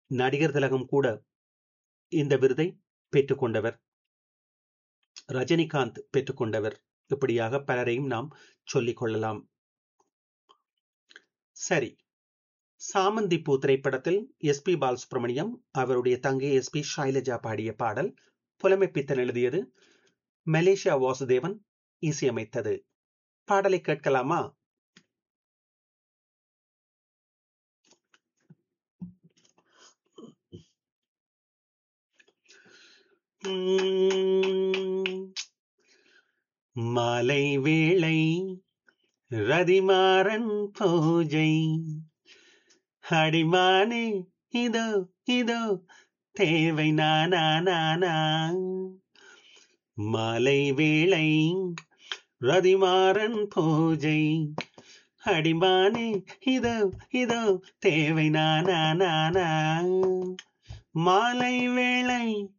நடிகர் திலகம் கூட இந்த விருதை பெற்றுக்கொண்டவர் ரஜினிகாந்த் பெற்றுக்கொண்டவர் இப்படியாக பலரையும் நாம் சொல்லிக் கொள்ளலாம் சரி சாமந்தி பூ திரைப்படத்தில் எஸ் பி பாலசுப்ரமணியம் அவருடைய தங்கை எஸ் பி ஷைலஜா பாடிய பாடல் புலமைப்பித்தன் எழுதியது மலேசியா வாசுதேவன் இசையமைத்தது பாடலை கேட்கலாமா மாலை வேளை ரதிமாறன் பூஜை அடிமானே இதோ இதோ தேவை நானா நானா மாலை வேளை ரதிமாறன் பூஜை அடிமானே இதோ இதோ தேவை நானா நானா மாலை வேளை